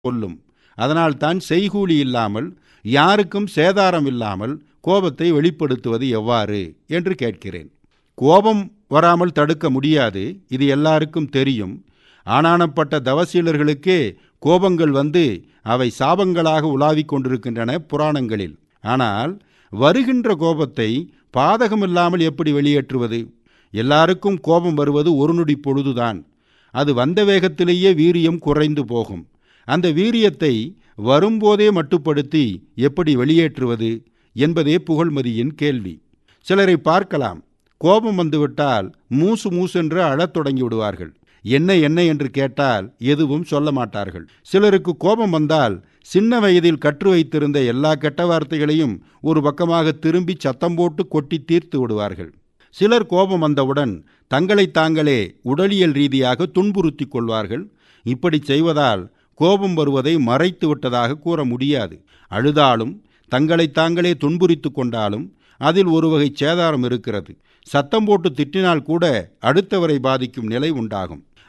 கொல்லும் அதனால்தான் செய்கூலி இல்லாமல் யாருக்கும் சேதாரம் இல்லாமல் கோபத்தை வெளிப்படுத்துவது எவ்வாறு என்று கேட்கிறேன் கோபம் வராமல் தடுக்க முடியாது இது எல்லாருக்கும் தெரியும் ஆனானப்பட்ட தவசீலர்களுக்கே கோபங்கள் வந்து அவை சாபங்களாக உலாவிக் கொண்டிருக்கின்றன புராணங்களில் ஆனால் வருகின்ற கோபத்தை பாதகமில்லாமல் எப்படி வெளியேற்றுவது எல்லாருக்கும் கோபம் வருவது ஒரு நொடி பொழுதுதான் அது வந்த வேகத்திலேயே வீரியம் குறைந்து போகும் அந்த வீரியத்தை வரும்போதே மட்டுப்படுத்தி எப்படி வெளியேற்றுவது என்பதே புகழ்மதியின் கேள்வி சிலரை பார்க்கலாம் கோபம் வந்துவிட்டால் மூசு மூசென்று அழத் தொடங்கி விடுவார்கள் என்ன என்ன என்று கேட்டால் எதுவும் சொல்ல மாட்டார்கள் சிலருக்கு கோபம் வந்தால் சின்ன வயதில் கற்று வைத்திருந்த எல்லா கெட்ட வார்த்தைகளையும் ஒரு பக்கமாக திரும்பி சத்தம் போட்டு கொட்டி தீர்த்து விடுவார்கள் சிலர் கோபம் வந்தவுடன் தங்களை தாங்களே உடலியல் ரீதியாக துன்புறுத்தி கொள்வார்கள் இப்படி செய்வதால் கோபம் வருவதை மறைத்து விட்டதாக கூற முடியாது அழுதாலும் தங்களை தாங்களே துன்புறுத்து கொண்டாலும் அதில் ஒரு வகை சேதாரம் இருக்கிறது சத்தம் போட்டு திட்டினால் கூட அடுத்தவரை பாதிக்கும் நிலை உண்டாகும்